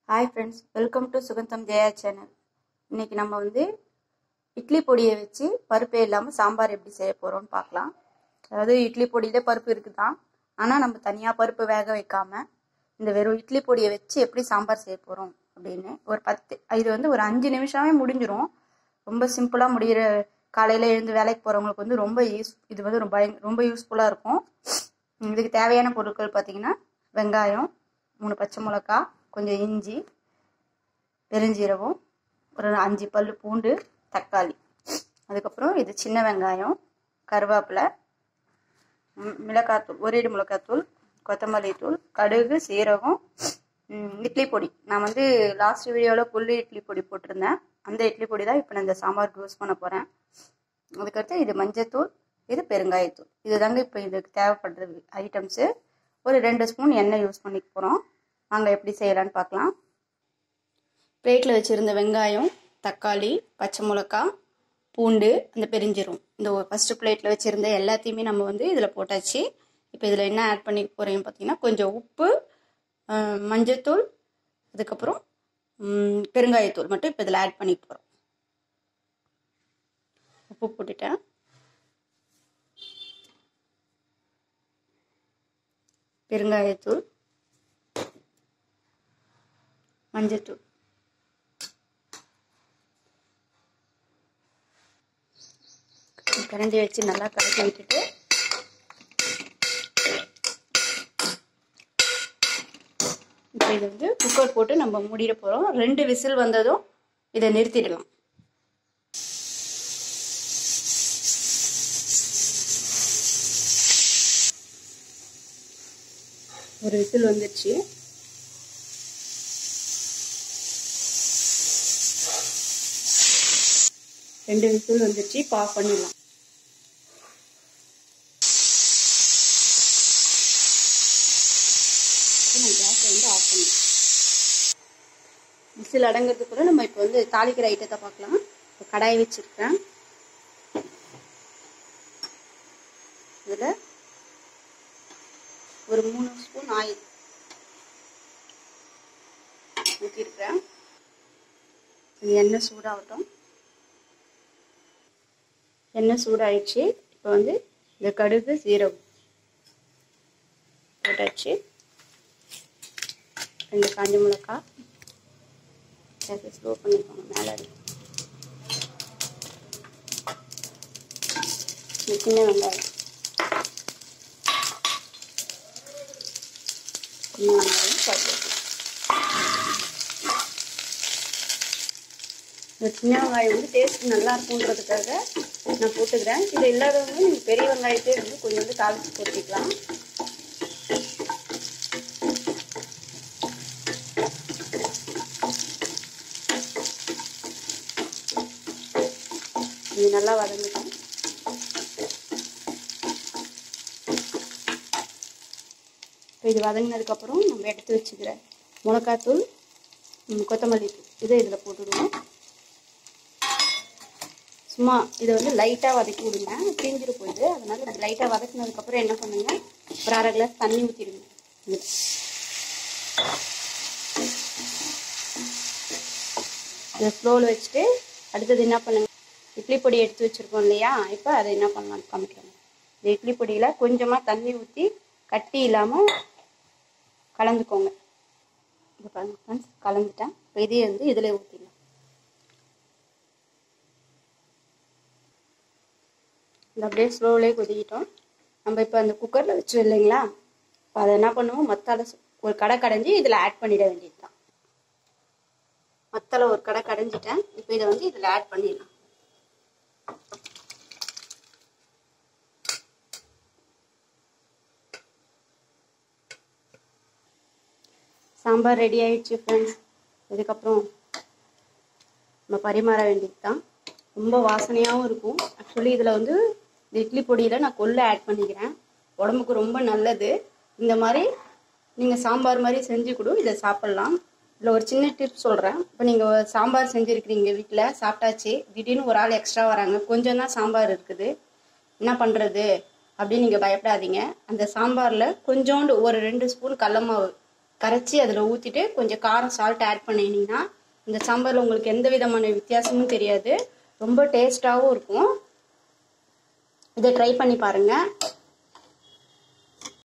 Hi friends welcome to Sugandham Jaya channel இன்னைக்கு நம்ம வந்து இட்லி பொடியை வச்சு பருப்பே இல்லாமல் சாம்பார் எப்படி செய்ய போகிறோம்னு பார்க்கலாம் அதாவது இட்லி பொடியிலே பருப்பு இருக்குதான் ஆனால் நம்ம தனியாக பருப்பு வேக வைக்காம இந்த வெறும் இட்லி பொடியை வச்சு எப்படி சாம்பார் செய்ய போகிறோம் அப்படின்னு ஒரு பத்து இது வந்து ஒரு அஞ்சு நிமிஷமே முடிஞ்சிரும் ரொம்ப சிம்பிளாக முடிகிற காலையில் எழுந்து வேலைக்கு போகிறவங்களுக்கு வந்து ரொம்ப யூஸ் இது வந்து ரொம்ப பயங்க- ரொம்ப யூஸ்ஃபுல்லாக இருக்கும் இதுக்கு தேவையான பொருட்கள் பார்த்தீங்கன்னா வெங்காயம் மூணு பச்சை மிளகா கொஞ்சம் இஞ்சி பெருஞ்சீரகம் ஒரு அஞ்சு பல் பூண்டு தக்காளி அதுக்கப்புறம் இது சின்ன வெங்காயம் கருவேப்பிலை ம், மிளகாத்தூள் ஒரு இடி மிளகாத்தூள் கொத்தமல்லி தூள் கடுகு சீரகம் ம், இட்லி பொடி நான் வந்து லாஸ்ட் வீடியோவில் புல்லு இட்லி பொடி போட்டிருந்தேன் அந்த இட்லி பொடி தான் இப்போ நான் இந்த சாம்பாருக்கு யூஸ் பண்ண போகிறேன் அதுக்கடுத்து இது மஞ்சத்தூள் இது பெருங்காயத்தூள் இதுதாங்க இப்போ இதுக்கு தேவைப்படுற ஐட்டம்ஸு ஒரு ரெண்டு ஸ்பூன் எண்ணெய் யூஸ் பண்ணிக்க போகிறோம் வாங்க எப்படி செய்யலான்னு பார்க்கலாம் பிளேட்டில் வச்சுருந்த வெங்காயம் தக்காளி பச்சை மிளகா பூண்டு அந்த பெருஞ்சீரம் இந்த ஃபஸ்ட்டு பிளேட்டில் வச்சுருந்த எல்லாத்தையுமே நம்ம வந்து இதில் போட்டாச்சு இப்போ இதில் என்ன ஆட் பண்ணி போகிறேன்னு பார்த்தீங்கன்னா கொஞ்சம் உப்பு அஹ், மஞ்சத்தூள் அதுக்கப்புறம் ம், பெருங்காயத்தூள் மட்டும் இப்போ இதில் ஆட் பண்ணிக்க போகிறோம் உப்பு போட்டுட்டேன் பெருங்காயத்தூள் மஞ்சத்தூள் கரண்டி வச்சு நல்லா கலக்கி விட்டுட்டு இப்போ இது வந்து குக்கர் போட்டு நம்ம மூடிட போகிறோம் ரெண்டு விசில் வந்ததும் இதை நிறுத்திடலாம் ஒரு விசில் வந்துடுச்சு ரெண்டு விசில் வந்துடுச்சு இப்போ ஆஃப் பண்ணிடலாம் இப்போ நான் கேஸை வந்து ஆஃப் பண்ணிடலாம் விசில் அடங்கிறதுக்குள்ள நம்ம இப்போ வந்து தாளிக்கிற ஐட்டத்தை பார்க்கலாம் இப்போ கடாய் வச்சுருக்கேன் இதில் ஒரு மூணு ஸ்பூன் ஆயில் ஊற்றிருக்கிறேன் இது எண்ணெய் சூடாகட்டும் எண்ணெய் சூடாயிடுச்சு இப்போ வந்து இந்த கடுகு சீரகம் போட்டாச்சு ரெண்டு காஞ்ச மிளகா சரி ஸ்லோ பண்ணிக்கோங்க மேலே இருக்கு. இந்த சின்ன வெங்காயம் சின்ன வெங்காயம் கருவேப்பிலை. இந்த சின்ன வெங்காயம் வந்து டேஸ்ட் நல்லா இருக்குன்றதுக்காக நான் போட்டுக்கிறேன் இது இல்லாதவங்க நீங்கள் பெரிய வெங்காயத்தையே வந்து கொஞ்சம் வந்து தாளிச்சு போட்டுக்கலாம் இது நல்லா வதங்கிட்டோம் இப்போ இது வதங்கினதுக்கப்புறம் நம்ம எடுத்து வச்சுக்கிற மிளகாத்தூள் ம், கொத்தமல்லி தூள் இதை இதில் போட்டுடுவோம் சும்மா இதை வந்து லைட்டாக வதக்கி விடுங்க தீஞ்சிரு போயிடுது அதனால இது லைட்டாக வதக்கினதுக்கப்புறம் என்ன பண்ணுங்க ஒரு அரை கிளாஸ் தண்ணி ஊற்றிடுங்க இதில் இதை ஸ்லோவில் வச்சுட்டு அடுத்தது என்ன பண்ணுங்க இட்லி பொடி எடுத்து வச்சுருக்கோம் இல்லையா இப்போ அதை என்ன பண்ணலாம்னு காமிக்கிறேன் இந்த இட்லி பொடியில் கொஞ்சமாக தண்ணி ஊற்றி கட்டி இல்லாமல் கலந்துக்கோங்க இது பாருங்க ஃப்ரெண்ட்ஸ் கலந்துட்டேன் இப்போ இதையே வந்து இதில் ஊற்றிடலாம் இந்த அப்படியே ஸ்லோவிலே கொதிக்கிட்டோம் நம்ம இப்போ அந்த குக்கரில் வச்சோம் இல்லைங்களா இப்போ அதை என்ன பண்ணுவோம் மத்தால சு- ஒரு கடை கடைஞ்சி இதில் ஆட் பண்ணிட வேண்டியது தான் மத்தால ஒரு கடை கடைஞ்சிட்டேன் இப்போ இதை வந்து இதில் ஆட் பண்ணிடலாம் சாம்பார் ரெடி ஆயிடுச்சு ஃப்ரெண்ட்ஸ் இதுக்கப்புறம் நம்ம பரிமாற வேண்டியது தான் ரொம்ப வாசனையாகவும் இருக்கும் ஆக்சுவலி இதில் வந்து இந்த இட்லி பொடியில் நான் கொள்ளு ஆட் பண்ணிக்கிறேன் உடம்புக்கு ரொம்ப நல்லது இந்த மாதிரி நீங்கள் சாம்பார் மாதிரி செஞ்சு கூட இதை சாப்பிட்லாம் இதில் ஒரு சின்ன டிப்ஸ் சொல்கிறேன் இப்போ நீங்கள் சாம்பார் செஞ்சுருக்கிறீங்க வீட்டில் சாப்பிட்டாச்சு திடீர்னு ஒரு ஆள் எக்ஸ்ட்ரா வராங்க கொஞ்சம் தான் சாம்பார் இருக்குது என்ன பண்ணுறது அப்படின்னு நீங்கள் பயப்படாதீங்க அந்த சாம்பாரில் கொஞ்சோண்டு ஒரு ரெண்டு ஸ்பூன் கடல மாவு கரைச்சி அதில் ஊற்றிட்டு கொஞ்சம் காரம் சால்ட் ஆட் பண்ணினீங்கன்னா இந்த சாம்பாரில் உங்களுக்கு எந்த விதமான வித்தியாசமும் தெரியாது ரொம்ப டேஸ்ட்டாகவும் இருக்கும் இதை ட்ரை பண்ணி பாருங்கள்